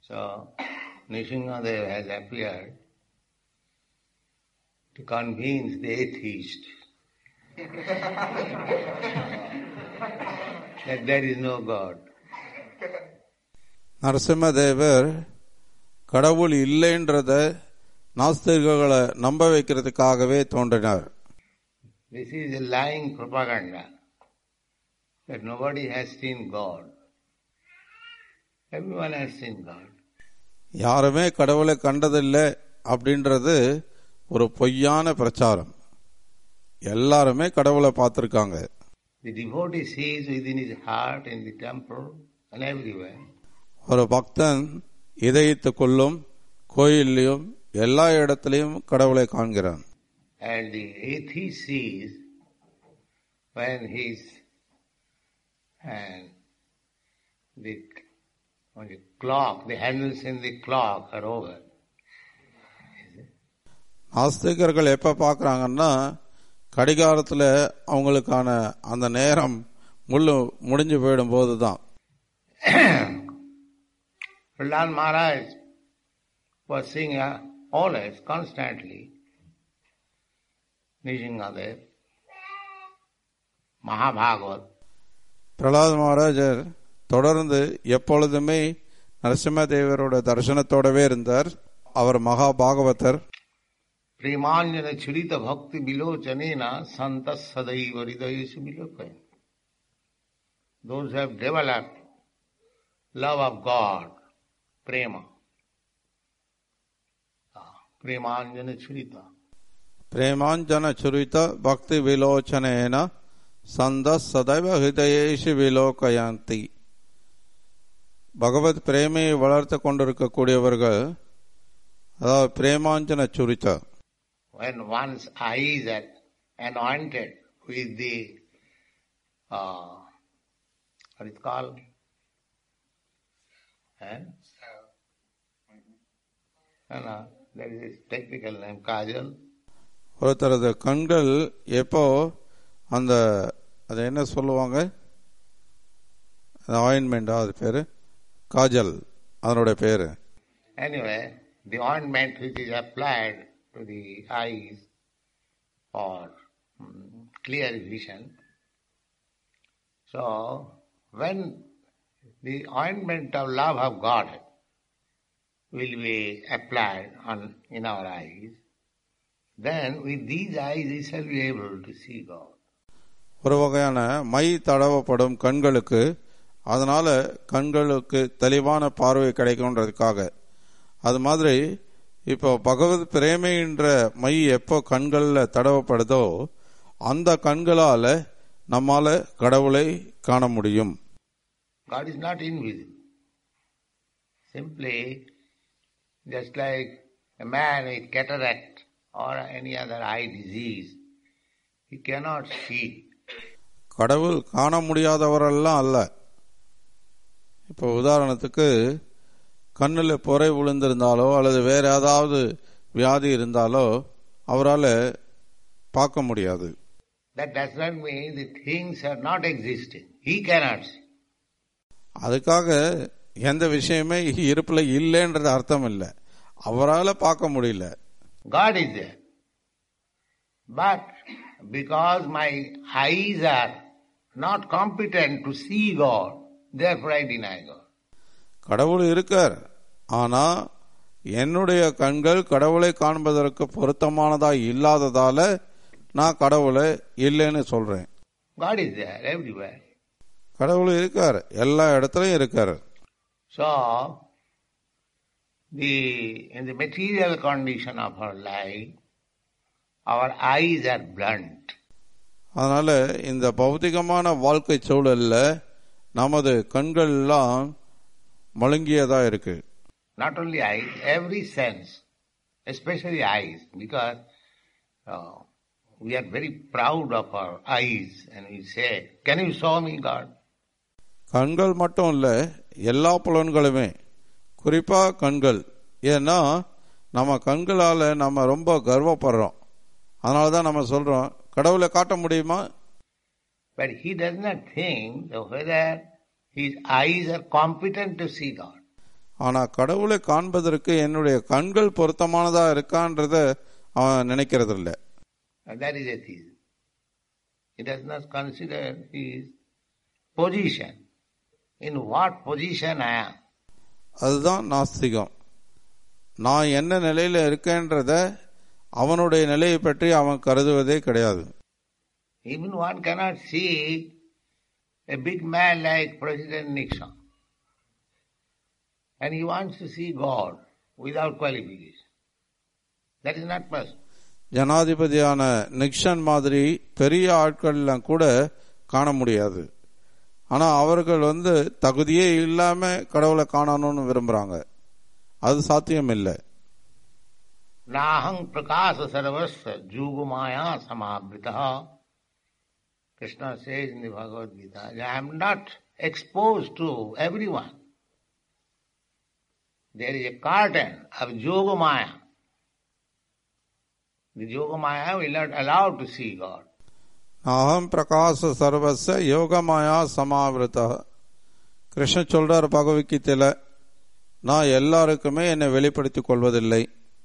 So, Nishingadev has appeared to convince the atheist that there is no God. Narasimhadevar கடவுள் இல்லைன்றத நாஸ்திகர்களை நம்ப வைக்கிறதுக்காகவே தோன்றினார் This is a lying propaganda that nobody has seen God. Everyone has seen God. யாருமே கடவுளை கண்டதில்லை அப்படின்றது ஒரு பொய்யான பிரச்சாரம் எல்லாருமே கடவுளை பார்த்திருக்காங்க The devotee sees within his heart, in the temple, and everywhere. ஒரு பக்தன் இதயத்துக்குள்ளும் கோயில்லையும் எல்லா இடத்திலையும் கடவுளை காண்கிறான் And the atheist sees when his and the, when the clock, the handles in the clock are over. நாஸ்திகர்கள் எப்ப பார்க்கறாங்கன்னா கடிகாரத்துல அவங்களுக்கான அந்த நேரம் முள்ளு முடிஞ்சு போயிடும் போதுதான் Prahlad Maharaj was seeing uh, always, constantly, Nishingadev, Mahabhagavat, Pralhad மகாராஜர் தொடர்ந்து எப்பொழுதுமே நரசிம்மதேவரோட தரிசனத்தோடவே இருந்தார் அவர் மகா Bhagavathar Premanjana Churita Bhakti Vilochanena Santas Sadaiva Hridayesu Vilokaya. Those who have developed love of God, prema. Ah, Premanjana Churita. பிரேமாஞ்சன சுரித பக்தி விலோச்சனேன சந்த சதைவ ஹிருதயேஷு விலோகயந்தி பகவத் பிரேமையை வளர்த்து கொண்டிருக்கக்கூடியவர்கள் அதாவது பிரேமாஞ்சன சுரித When one's eyes are anointed with the, uh, what is called? Eh? No, no, there is a technical name, kajal. ஒருத்தரது கண்கள் எப்போ அந்த அது என்ன சொல்லுவாங்க ஆயின்மெண்டா அது பேரு காஜல் அதனுடைய பேரு Anyway, the ointment which is applied to the eyes for mm, clear vision. So, when the ointment of love of God will be applied on in our eyes, then with these eyes we shall be able to see God. ஒரு வகையான my தடவப்படும் கண்களுக்கு அதனால கண்களுக்கு தெளிவான பார்வை கிடைக்கும்ன்றதுக்காக அது மாதிரி இப்போ பகவத் பிரேமைன்ற மை எப்போ கண்கள்ல தடவப்படுதோ அந்த கண்களால நம்மால கடவுளை காண முடியும் God is not invisible. Simply, just like a man with cataract or any other eye disease, he cannot see. கடவுள் காண முடியாதவரெல்லாம் அல்ல இப்போ உதாரணத்துக்கு கண்ணில் பொறை விழுந்திருந்தாலோ அல்லது வேற ஏதாவது வியாதி இருந்தாலோ அவரால் பார்க்க முடியாது That does not mean the things are not existing. He cannot see. அதுக்காக எந்த விஷயமே இருப்புல இல்லைன்றது அர்த்தம் இல்லை அவரால் பார்க்க முடியல God is there. But because my eyes are not competent to see God, therefore I deny God. கடவுள் இருக்கார் ஆனா என்னுடைய கண்கள் கடவுளை காண்பதற்கு பொருத்தமானதா இல்லாததால நான் கடவுளை இல்லைன்னு சொல்றேன் God is there everywhere. கடவுள் இருக்கார் எல்லா இடத்துலயும் இருக்காரு So, the in the material condition of our life, our eyes are blunt. அதனால இந்த பௌதிகமான வாழ்க்கை சூழல்ல நமது கண்கள் எல்லாம் மழுங்கியதா இருக்கு Not only eyes, every sense, especially eyes, because uh, we are very proud of our eyes and we say, Can you show me God? கண்கள் மட்டும் இல்ல எல்லா புலன்களுமே குறிப்பா கண்கள் ஏன்னா நம்ம கண்களால நம்ம ரொம்ப கர்வப்படுறோம் அதனால தான் நம்ம சொல்றோம் கடவுளை காட்ட முடியுமா But he does not think that whether his eyes are competent to see God. ஆனா கடவுளை காண்பதற்கு என்னுடைய கண்கள் பொருத்தமானதா இருக்கான்றத அவன் நினைக்கிறது இல்ல And that is atheism. He does not consider his position. In what position I am. அதுதான் நாஸ்திகம் நான் என்ன நிலையில இருக்கேன்றத அவனுடைய நிலையை பற்றி அவன் கருதுவதே கிடையாது Even one cannot see a big man like President Nixon. And he wants to see God without qualification. That is not possible. ஜனாதிபதியான நிக்சன் மாதிரி பெரிய ஆட்கள்லாம் கூட காண முடியாது ஆனா அவர்கள் வந்து தகுதியே இல்லாம கடவுளை காணணும்னு விரும்புறாங்க அது சாத்தியம் இல்லை नाहं प्रकाश सर्वस्व जुग माया समावृत Krishna says in the Bhagavad Gita, I am not exposed to everyone. There is a curtain of Yoga Maya. The Yoga Maya will not allow to see God. அகம் பிரகாச சர்வச யோகமாயா சமாவிரத கிருஷ்ண சொல்றார் பகவத்கீதையில நான் எல்லாருக்குமே என்னை வெளிப்படுத்திக் கொள்வதில்லை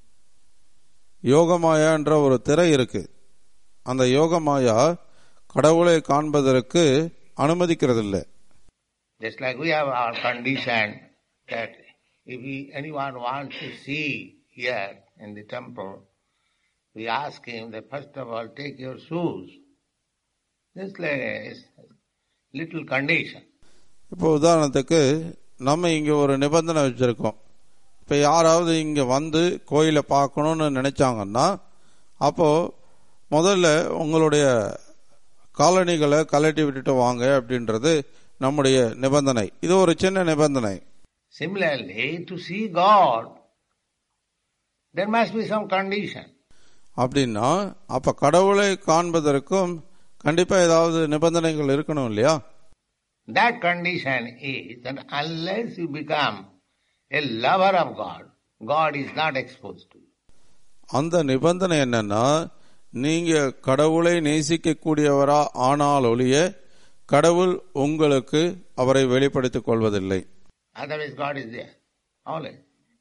யோகமாயான்ற ஒரு திரை இருக்கு அந்த யோகமாயா கடவுளை காண்பதற்கு அனுமதிக்கிறதில்லை Just like we have our condition that if we, anyone wants to see here in the temple, we ask him that first of all take your shoes. Just like a little condition. இப்போ உதாரணத்துக்கு நம்ம இங்க ஒரு நிபந்தனை வச்சிருக்கோம் இப்ப யாராவது இங்க வந்து கோயிலை பார்க்கணும்னு நினைச்சாங்கன்னா அப்போ முதல்ல உங்களுடைய காலணிகளை கலட்டி விட்டுட்டு வாங்க அப்படின்றது நம்முடைய நிபந்தனை இது ஒரு சின்ன நிபந்தனை Similarly, to see God, there must be some condition. அப்படின்னா அப்ப கடவுளை காண்பதற்கும் கண்டிப்பா ஏதாவது நிபந்தனைகள் இருக்கணும் இல்லையா That condition is that unless you become a lover of God, God is not exposed to you. அந்த நிபந்தனை என்னன்னா நீங்க கடவுளை நேசிக்கக்கூடியவரா ஆனால் ஒழிய கடவுள் உங்களுக்கு அவரை வெளிப்படுத்திக் கொள்வதில்லை Otherwise, God is there. Always.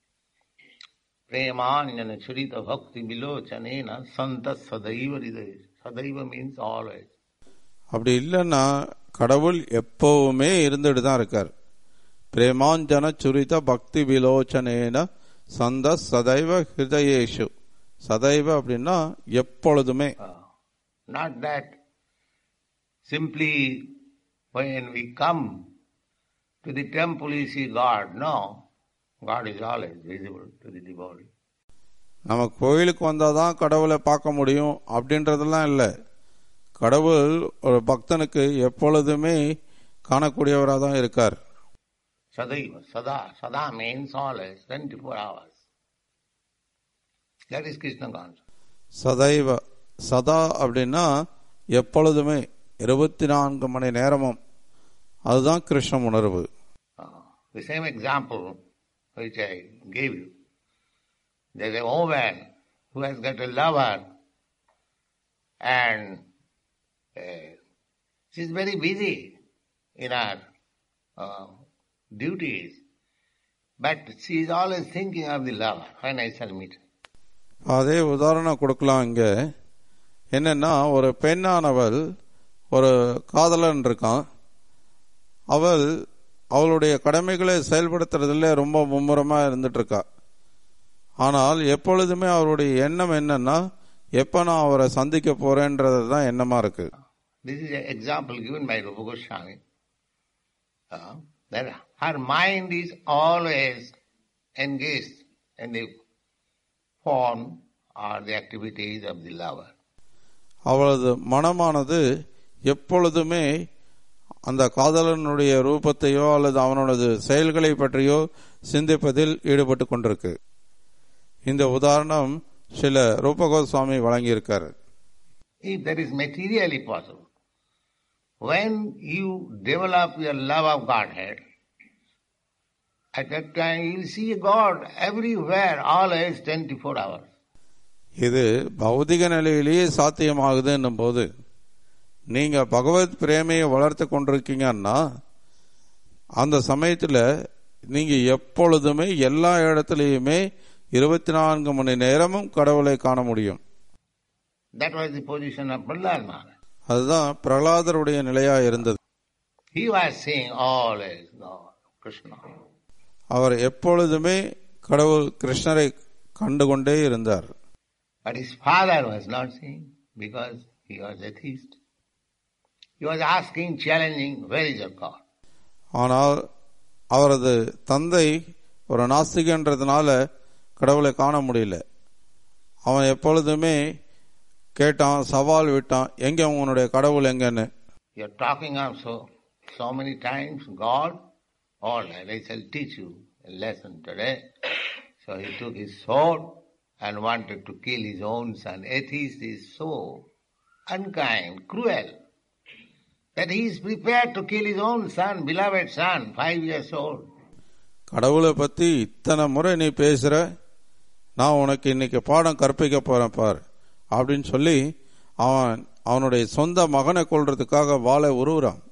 Premanjana churita bhakti vilochanena santa sadaiva hridaya. Sadaiva means always. அப்படி இல்லைன்னா கடவுள் எப்பவுமே இருந்துட்டு தான் இருக்கார் பிரேமாஞ்சன சுரித பக்தி விலோச்சனேன சந்த சதைவ ஹிருதயேஷு சதைவ அப்படின்னா எப்பொழுதுமே Uh, not that simply when we come to the temple you see God. No. God is always visible to the devotee. நம்ம கோயிலுக்கு வந்தாதான் கடவுளை பார்க்க முடியும் அப்படின்றதெல்லாம் இல்லை கடவுள் ஒரு பக்தனுக்கு எப்பொழுதுமே காணக்கூடியவராக தான் இருக்கார் Sadaiva, sada, sada means always, 24 hours. That is Krishna consciousness. சதைவ சதா அப்படின்னா எப்பொழுதுமே இருபத்தி நான்கு மணி நேரமும் அதுதான் கிருஷ்ண உணர்வு Uh, the same example which I gave you. There's a woman who has got a lover and uh, she's very busy in her uh, duties, but she is always thinking of the lover when I shall meet her. அதே உதாரணம் கொடுக்கலாம் இங்க என்னன்னா ஒரு பெண்ணானவள் ஒரு காதலன் இருக்கான் அவள் அவளுடைய கடமைகளை செயல்படுத்துறதுல ரொம்ப மும்முரமா இருந்துட்டு இருக்கா ஆனால் எப்பொழுதுமே அவருடைய எண்ணம் என்னன்னா எப்ப நான் அவரை சந்திக்க போறேன்றது தான் எண்ணமா இருக்கு This is an example given by Rupa Goswami. Uh, that her mind is always engaged in the form or the activities of the lover. அவளது மனமானது எப்பொழுதுமே அந்த காதலனுடைய ரூபத்தையோ அல்லது அவனோடது செயல்களை பற்றியோ சிந்திப்பதில் ஈடுபட்டு கொண்டிருக்கு இந்த உதாரணம் சில Rupa Goswami வழங்கியிருக்காரு If that is materially possible, when you develop your love of Godhead, at that time you will see God everywhere, always 24 hours. இது பௌதிக நிலையிலேயே சாத்தியமாகுது என்னும் போது நீங்க பகவத் பிரேமையை வளர்த்து கொண்டிருக்கீங்கன்னா அந்த சமயத்துல நீங்க எப்பொழுதுமே எல்லா இடத்துலயுமே இருபத்தி நான்கு மணி நேரமும் கடவுளை காண முடியும் That was the position of Prahlad Maharaj. அதுதான் பிரகலாதருடைய நிலையா இருந்தது He was seeing always Lord Krishna. அவர் எப்பொழுதுமே கடவுள் கிருஷ்ணரை கண்டுகொண்டே இருந்தார் But his father was not seeing because he was atheist. He was asking, challenging, where is your God? ஆனால் அவரது தந்தை ஒரு நாஸ்திகன்றதுனால கடவுளை காண முடியல அவன் எப்பொழுதுமே கேட்டான் சவால் விட்டான் எங்க உன்னுடைய கடவுள் எங்கன்னு You're talking of so, so many times God. All right, I shall teach you a lesson today. So he took his sword and wanted to kill his own son. Atheist is so unkind, cruel, that he is prepared to kill his own son, beloved son, five years old. கடவுளை பத்தி இத்தனை முறை நீ பேசுற நான் உனக்கு இன்னைக்கு பாடம் கற்பிக்க போறேன் பார் அப்படின்னு சொல்லி அவன் அவனுடைய சொந்த மகனை கொல்றதுக்காக வாளை உருவுறான்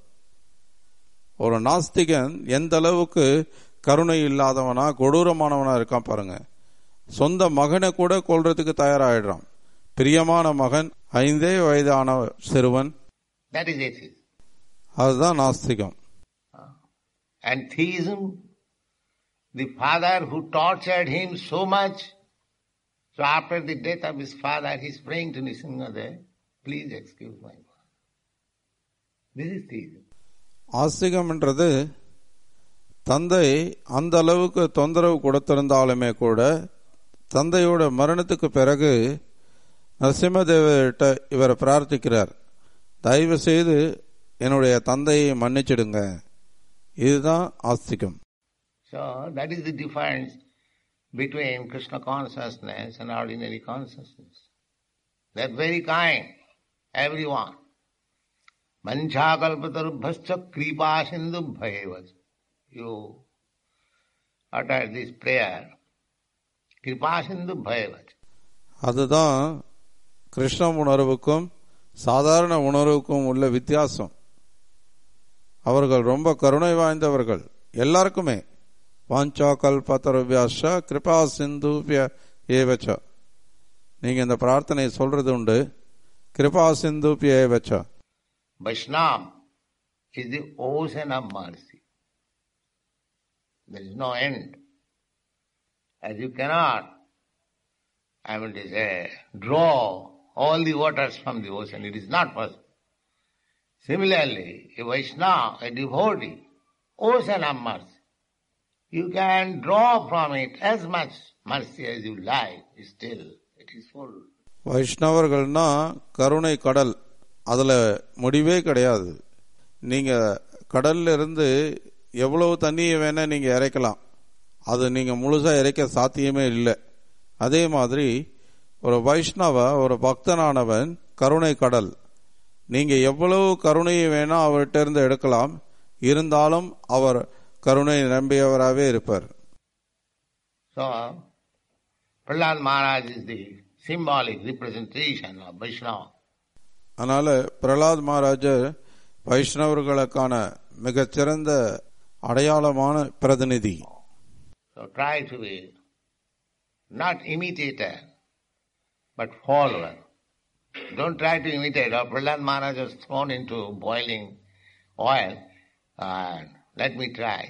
ஒரு நாஸ்திகன் எந்த அளவுக்கு கருணை இல்லாதவனா கொடூரமானவனா இருக்கான் பாருங்க சொந்த மகனை கூட கொல்றதுக்கு தயாராயிடுறான் பிரியமான மகன் ஐந்தே வயதான சிறுவன் That is atheism. அதுதான் நாஸ்திகம் And theism, the father who tortured him so much, so after the death of his father, he's praying to Nisingadev, please excuse my father. This is theism. ஆஸ்திகம்ன்றது தந்தை அந்த அளவுக்கு தொந்தரவு கொடுத்திருந்தாலுமே கூட தந்தையோட மரணத்துக்கு பிறகு நரசிம்மதேவர்கிட்ட இவர் பிரார்த்திக்கிறார் தயவு செய்து என்னுடைய தந்தையை மன்னிச்சிடுங்க இதுதான் ஆஸ்திகம் So that is the difference between Krishna consciousness and ordinary consciousness. They're very kind, everyone. Manchakalpatarubhascha kripa sindhu bhayevas. You utter this prayer. Kripa sindhu bhayevas. அதுதான் கிருஷ்ண உணர்வுக்கும் சாதாரண உணர்வுக்கும் உள்ள வித்தியாசம் அவர்கள் ரொம்ப கருணை வாய்ந்தவர்கள் எல்லாருக்குமே வாஞ்சா கல்பத்தரவியாஷ கிருபா சிந்துபிய ஏவச்ச நீங்க இந்த பிரார்த்தனையை சொல்றது உண்டு Kripa சிந்துபிய ஏவச்ச Vaishnava is the ocean of mercy. There is no end. As you cannot, I mean to say, draw all the waters from the ocean, it is not possible. Similarly, a Vaishnava, a devotee, ocean of mercy, you can draw from it as much mercy as you like, still it is full. வைஷ்ணவர்கள்னா கருணை கடல் அதுல முடிவே கிடையாது நீங்க கடல்ல இருந்து எவ்வளவு தண்ணியை வேணா நீங்க இறைக்கலாம் அது நீங்க முழுசா இறைக்க சாத்தியமே இல்லை அதே மாதிரி ஒரு வைஷ்ணவ ஒரு பக்தனானவன் கருணை கடல் நீங்க எவ்வளவு கருணையை வேணா அவர்கிட்ட இருந்து எடுக்கலாம் இருந்தாலும் அவர் கருணை நம்பியவராகவே இருப்பார் So, Prahlad Maharaj is the symbolic representation of Vaishnava. அதனால பிரலாத் மகாராஜர் வைஷ்ணவர்களுக்கான மிகச்சிறந்த அடையாளமான பிரதிநிதி So try to be not imitator, but follower. Don't try to imitate. Or Prahlad Maharaj was thrown into boiling oil and let me try.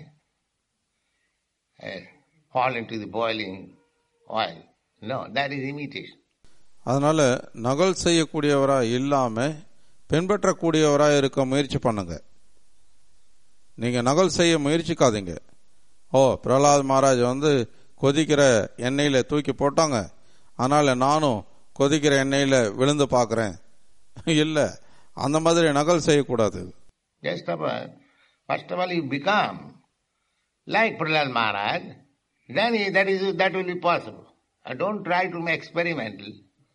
Uh, fall into the boiling oil. No, that is imitation. அதனால நகல் செய்யக்கூடியவரா இல்லாம பின்பற்றக்கூடியவரா இருக்க முயற்சி பண்ணுங்க நீங்க நகல் செய்ய முயற்சிக்காதீங்க ஓ பிரகலாத் மகாராஜ் வந்து கொதிக்கிற எண்ணெயில தூக்கி போட்டாங்க அதனால நானும் கொதிக்கிற எண்ணெயில விழுந்து பார்க்கறேன் இல்ல அந்த மாதிரி நகல் செய்யக்கூடாது Just of a, first of all you become like Prahlad Maharaj, then he- that is that will be possible. And don't try to make experimental.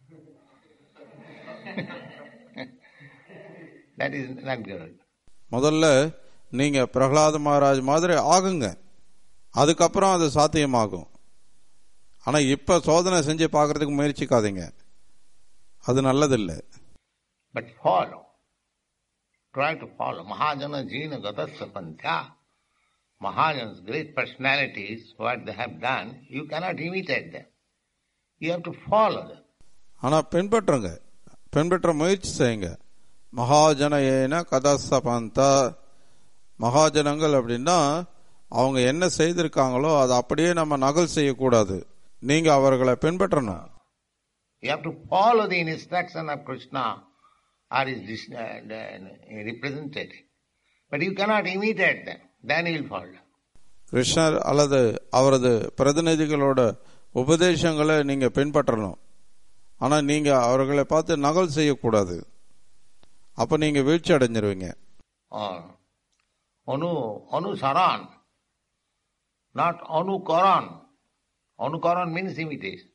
that is not good. முதல்ல நீங்க பிரகலாத மகாராஜ் மாதிரி ஆகுங்க அதுக்கப்புறம் அது சாத்தியமாகும் ஆனா இப்ப சோதனை செஞ்சு பார்க்கறதுக்கு முயற்சிக்காதீங்க அது நல்லதில்லை But follow. Try to follow. Mahajana jina gatasya pantha. Mahajans, great personalities, what they have done, you cannot imitate them. You have to follow them. ஆனா பின்பற்றுங்க பின்பற்ற முயற்சி செய்யுங்க மகாஜன ஏன கதாசபந்த மகாஜனங்கள் அப்படின்னா அவங்க என்ன செய்திருக்காங்களோ அதை அப்படியே நம்ம நகல் செய்யக்கூடாது நீங்க அவர்களை பின்பற்றணும் You have to follow the instruction of Krishna or his dis- uh, the- representative. But you cannot imitate them. Then you will fall down. கிருஷ்ணர் அல்லது அவரது பிரதிநிதிகளோட உபதேசங்களை நீங்க பின்பற்றணும் ஆனா நீங்க அவர்களை பார்த்து நகல் செய்யக்கூடாது அப்ப நீங்க வீழ்ச்சி அடைஞ்சிருவீங்க Or Anu, Anusaran, not Anukaran. Anukaran means imitation.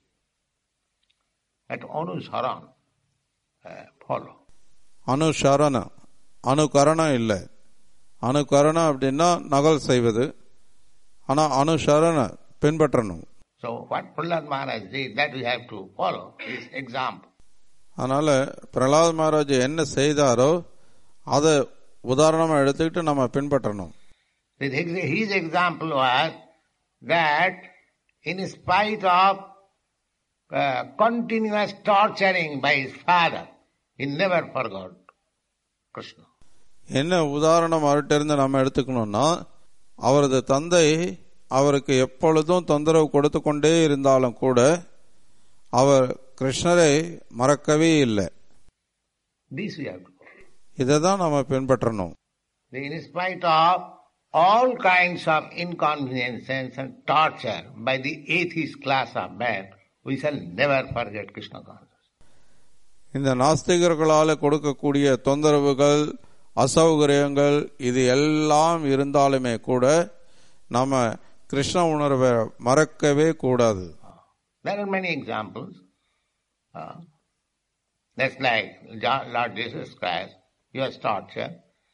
But Anusaran, uh, follow. அனுசரண அனுகரணம் இல்லை அனுகரணம் அப்படின்னா நகல் செய்வது ஆனா அனுசரண பின்பற்றணும் So what Prahlad Maharaj did, that we have to follow, his example. அதனால பிரகலாத் மகாராஜ் என்ன செய்தாரோ அதை உதாரணமா எடுத்துக்கிட்டு நம்ம பின்பற்றணும் His his example was that in spite of uh, continuous torturing by his father, he never forgot Krishna. என்ன உதாரணம் அவர்கிட்ட இருந்து நம்ம எடுத்துக்கணும்னா அவரது தந்தை அவருக்கு எப்பொழுதும் தொந்தரவு கொடுத்து கொண்டே இருந்தாலும் கூட அவர் கிருஷ்ணரை மறக்கவே இல்லை This we have to follow. இதை தான் நம்ம பின்பற்றணும் In spite of all kinds of inconveniences and torture by the atheist class of men, we shall never forget Krishna consciousness. இந்த நாஸ்திகர்களால கொடுக்கக்கூடிய தொந்தரவுகள் அசௌகரியங்கள் இது எல்லாம் இருந்தாலுமே கூட நம்ம கிருஷ்ண உணர்வை மறக்கவே கூடாது There are many examples. Uh, that's like Jo- Lord Jesus Christ, he was tortured.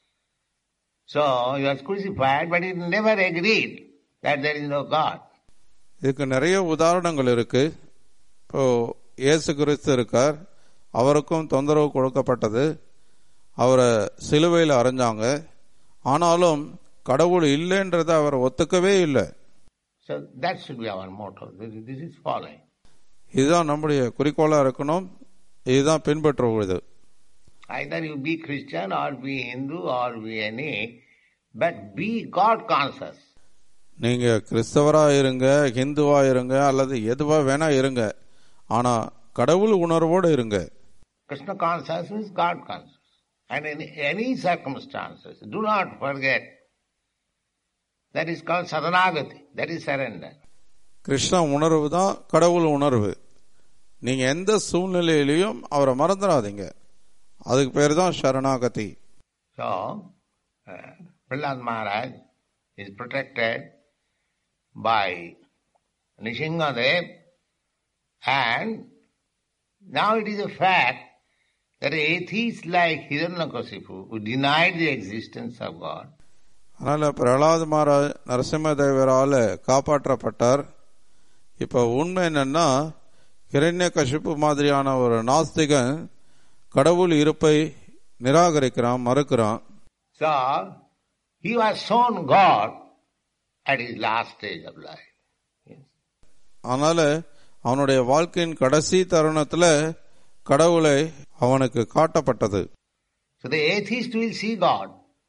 So he was crucified, but he never agreed that there is no God. இதுக்கு நிறைய உதாரணங்கள் இருக்கு இப்போ இயேசு கிறிஸ்து இருக்கார் அவருக்கும் தொந்தரவு கொடுக்கப்பட்டது அவரை சிலுவையில் அரைஞ்சாங்க ஆனாலும் கடவுள் இல்லைன்றதை அவர் ஒத்துக்கவே இல்லை So that should be our motto. This is- this is following. இதுதான் நம்முடைய குறிக்கோளா இருக்கணும் இதுதான் பின்பற்றுவது Either you be Christian or be Hindu or be any, but be God conscious. நீங்க கிறிஸ்தவரா இருங்க ஹிந்துவா இருங்க அல்லது எதுவா வேணா இருங்க ஆனா கடவுள் உணர்வோடு இருங்க Krishna conscious means God conscious. And in any circumstances, do not forget that is called saranagati, that is surrender. Krishna உணர்வு தான் கடவுள் உணர்வு நீங்க எந்த சூழ்நிலையிலையும் அவரை மறந்துடாதீங்க அதுக்கு பேர் தான் சரணாகதி So, uh, Prahlad Maharaj is protected by Nishingadev and now it is a fact that atheists like Hiranyakasipu who denied the existence of God அதனால பிரகலாத் மகாராஜ் நரசிம்மதேவரால காப்பாற்றப்பட்டார் இப்ப உண்மை என்னன்னா கிரண்ய கசிப்பு மாதிரியான ஒரு நாஸ்திகன் கடவுள் இருப்பை நிராகரிக்கிறான் மறுக்கிறான் So, he was shown God at his last stage of life. Yes. அதனால அவனுடைய வாழ்க்கையின் கடைசி தருணத்துல கடவுளை அவனுக்கு காட்டப்பட்டது So the atheist will see God.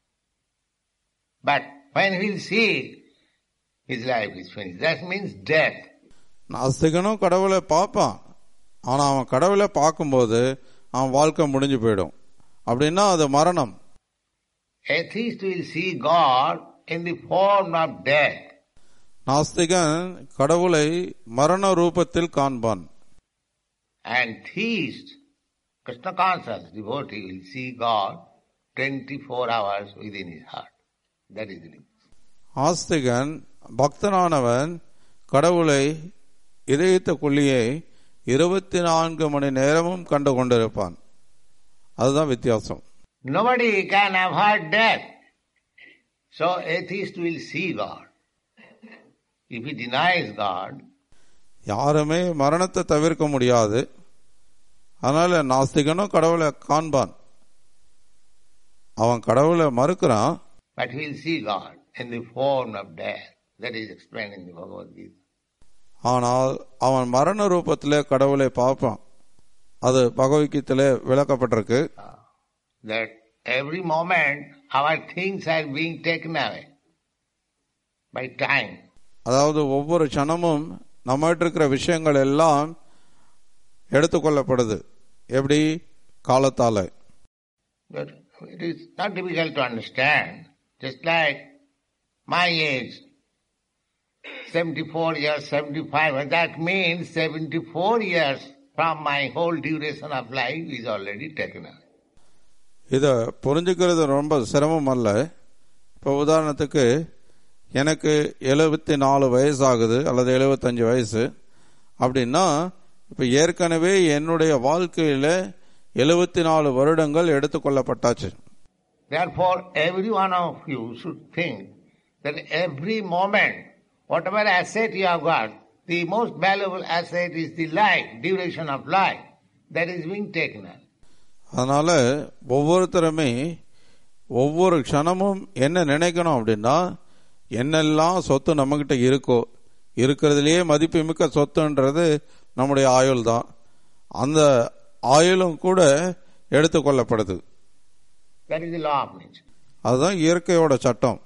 But when he will see it, his life is finished. That means death. நாஸ்திகனும் கடவுளை பார்ப்பான் ஆனா அவன் கடவுளை பார்க்கும்போது அவன் வாழ்க்கை முடிஞ்சு போயிடும் அப்படின்னா அது மரணம் Atheist will see God in the form of death. நாஸ்திகன் கடவுளை மரண ரூபத்தில் காண்பான் And theist, Krishna conscious devotee will see God 24 hours within his heart. That is the difference. ஆஸ்திகன் பக்தனானவன் கடவுளை இதயத்துக்குள்ளேயே இருபத்தி நான்கு மணி நேரமும் கண்டு கொண்டிருப்பான் அதுதான் வித்தியாசம் Nobody can avoid death. So atheist will see God. If he denies God, யாருமே மரணத்தை தவிர்க்க முடியாது அதனால நாஸ்திகனும் கடவுளை காண்பான் அவன் கடவுளை மறுக்கிறான் but he will see God in the form of death. That is explained in the Bhagavad Gita. ஆனால் அவன் மரண ரூபத்திலே கடவுளை பார்ப்பான் அது பகவத்கீதையிலே விளக்கப்பட்டிருக்கு That every moment our things are being taken away by time. அதாவது ஒவ்வொரு க்ஷணமும் நம்மகிட்ட இருக்கிற விஷயங்கள் எல்லாம் எடுத்துக்கொள்ளப்படுது எப்படி காலத்தால But it is not difficult to understand. Just like my age, 74 years, 75, and that means 74 years from my whole duration of life is already taken away. இதை புரிஞ்சுக்கிறது ரொம்ப சிரமம் அல்ல இப்போ உதாரணத்துக்கு எனக்கு எழுபத்தி நாலு வயசு ஆகுது அல்லது எழுபத்தஞ்சு வயசு அப்படின்னா இப்போ ஏற்கனவே என்னுடைய வாழ்க்கையில் எழுபத்தி நாலு வருடங்கள் எடுத்துக்கொள்ளப்பட்டாச்சு Therefore, every one of you should think that every moment, whatever asset you have got, the most valuable asset is the life, duration of life, that is being taken away. அதனால ஒவ்வொருத்தருமே ஒவ்வொரு க்ஷணமும் என்ன நினைக்கணும் அப்படின்னா என்னெல்லாம் சொத்து நம்மகிட்ட இருக்கோ இருக்கிறதுலயே மதிப்புமிக்க சொத்துன்றது நம்முடைய ஆயுள் தான் அந்த ஆயுளும் கூட எடுத்துக்கொள்ளப்படுது That is the law of nature. அதுதான் இயற்கையோட சட்டம்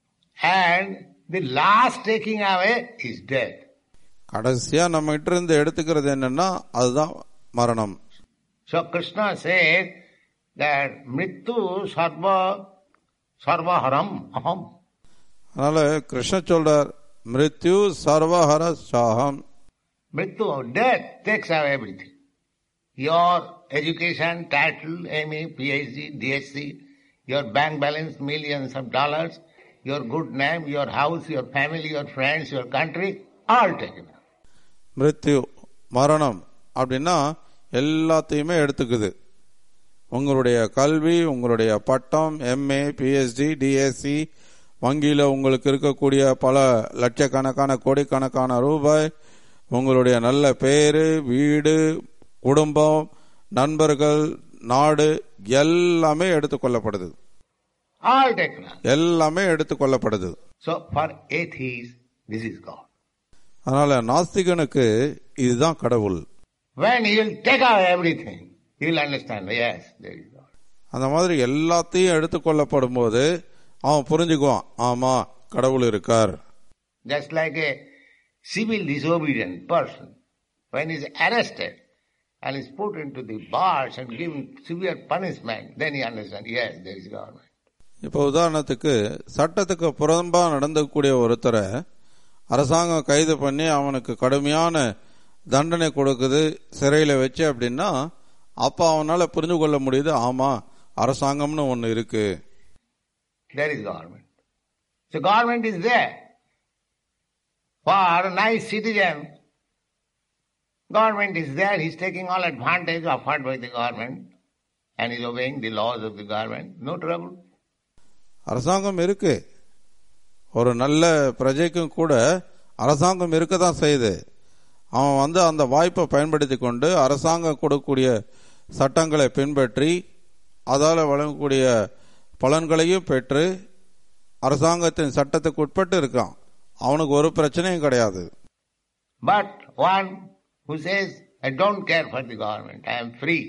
And the last taking away is death. கடைசியா நம்ம கிட்ட இருந்து எடுத்துக்கிறது என்னன்னா அதுதான் மரணம் So Krishna said that mrityu sarva sarvaharam aham. அதனால கிருஷ்ண சொல்றார் மிருத்யு சர்வஹர சாகம் Mrityu, death takes away everything. Your education, title, MA, PhD, DSc, your bank balance, millions of dollars, your good name, your house, your family, your friends, your country, all taken away. மிருத்யு மரணம் அப்படின்னா எல்லாத்தையுமே எடுத்துக்குது உங்களுடைய கல்வி உங்களுடைய பட்டம் MA PhD DSC வங்கியில் உங்களுக்கு இருக்கக்கூடிய பல லட்சக்கணக்கான கோடிக்கணக்கான ரூபாய் உங்களுடைய நல்ல பேரு வீடு குடும்பம் நண்பர்கள் நாடு எல்லாமே எடுத்துக்கொள்ளப்படுது All taken away. எல்லாமே எடுத்துக்கொள்ளப்படுது So for atheists, this is God. அதனால நாஸ்திகனுக்கு இதுதான் கடவுள் When he will take away everything, he will understand, yes, there is God. அந்த மாதிரி எல்லாத்தையும் எடுத்துக்கொள்ளப்படும் போது அவன் புரிஞ்சுக்குவான் ஆமா கடவுள் இருக்கார் Just like a civil disobedient person, when he is arrested and is put into the bars and given severe punishment, then he understands, yes, there is government. இப்போ உதாரணத்துக்கு சட்டத்துக்கு புறம்பா நடந்தக்கூடிய ஒருத்தரை அரசாங்கம் கைது பண்ணி அவனுக்கு கடுமையான தண்டனை கொடுக்குது சிறையில வச்சு அப்படின்னா அப்ப அவனால புரிஞ்சு கொள்ள முடியுது ஆமா அரசாங்கம்னு ஒன்னு இருக்கு There is government. So government is there. For a nice citizen, government is there, he is taking all advantage offered by the government and is obeying the laws of the government, no trouble. அரசாங்கம் இருக்கு ஒரு நல்ல பிரஜைக்கும் கூட அரசாங்கம் இருக்க தான் செய்யுது அவன் வந்து அந்த வாய்ப்பை பயன்படுத்தி கொண்டு அரசாங்கம் கொடுக்கக்கூடிய சட்டங்களை பின்பற்றி அதால வழங்கக்கூடிய பலன்களையும் பெற்று அரசாங்கத்தின் சட்டத்துக்கு உட்பட்டு இருக்கான் அவனுக்கு ஒரு பிரச்சனையும் கிடையாது But one who says, I don't care for the government, I am free,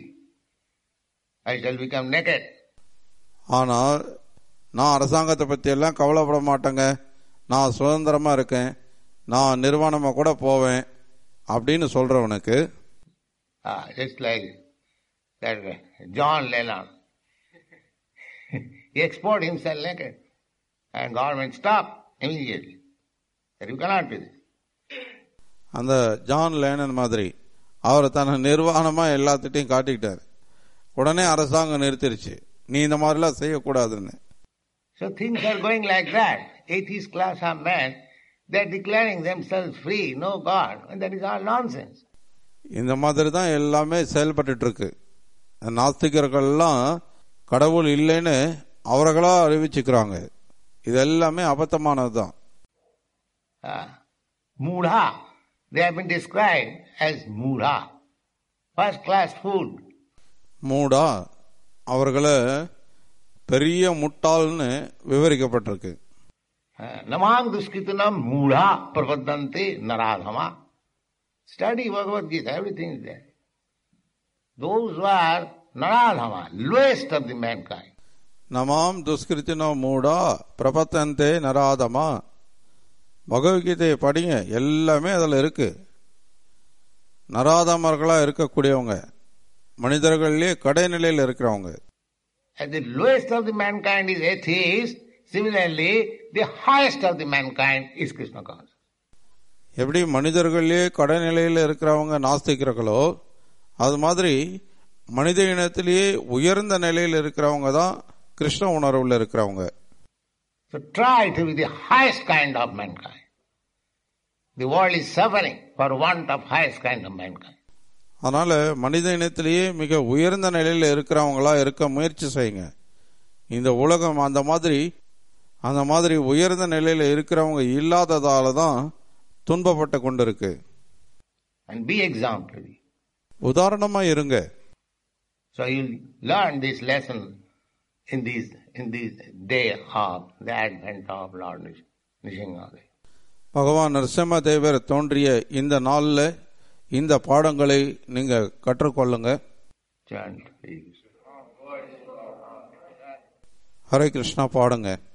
I shall become naked. ஆனால் நான் அரசாங்கத்தை பத்தி எல்லாம் கவலைப்பட மாட்டேங்க நான் சுதந்திரமா இருக்கேன் நான் நிர்வாணமா கூட போவேன் அப்படின்னு சொல்றவனுக்கு Ah, just like that uh, John Lennon. he exported himself naked and government stopped immediately. That you cannot do this. அந்த ஜான் லேனன் மாதிரி அவர் தன்னை நிர்வாணமா எல்லாத்திட்டையும் காட்டிக்கிட்டாரு உடனே அரசாங்கம் நிறுத்திருச்சு நீ இந்த மாதிரிலாம் செய்யக்கூடாதுன்னு So things are going like that. Atheist class of men, they are declaring themselves free, no God, and that is all nonsense. இந்த மாதிரி தான் எல்லாமே செயல்பட்டுட்டு இருக்கு நாஸ்திகர்கள்லாம் கடவுள் இல்லைன்னு அவர்களா அறிவிச்சுக்கிறாங்க இது எல்லாமே அபத்தமானது தான் Ah, Mudha, they have been described as Mudha, first class fool. மூடா அவர்களை பெரிய முட்டாள்னு விவரிக்கப்பட்டிருக்கு Uh, Namam duskritanam mudha prapadante naradhama. Study Bhagavad Gita, everything is there. Those who are naradhama, lowest of the mankind. நமாம் துஷ்கிருத்தினோ மூடா பிரபத்தந்தே நராதமா பகவத்கீதையை படிங்க எல்லாமே அதில் இருக்கு நராதமர்களா இருக்கக்கூடியவங்க மனிதர்கள்லயே கடைநிலையில் இருக்கிறவங்க And the lowest of the mankind is atheist. Similarly, the highest of the mankind is Krishna conscious. எப்படி மனிதர்கள்லயே கடைநிலையில் இருக்கிறவங்க நாஸ்திகர்களோ அது மாதிரி மனித இனத்திலேயே உயர்ந்த நிலையில் இருக்கிறவங்க தான் கிருஷ்ண உணர்வுல இருக்கிறவங்க So try to be the highest kind of mankind. The world is suffering for want of highest kind of mankind. அதனால மனித இனத்திலேயே மிக உயர்ந்த நிலையில் இருக்கிறவங்களா இருக்க முயற்சி செய்யுங்க இந்த உலகம் அந்த மாதிரி அந்த மாதிரி உயர்ந்த நிலையில இருக்கிறவங்க இல்லாததால தான் துன்பப்பட்டு கொண்டிருக்கு And be exemplary. உதாரணமா இருங்க So you'll learn this lesson in this in this day of the advent of Lord Nish- Nrsimhadev. பகவான் நரசிம்ம தேவர் தோன்றிய இந்த நாள்ல இந்த பாடங்களை நீங்க கற்றுக்கொள்ளுங்க Chant, please. ஹரே கிருஷ்ணா பாடுங்க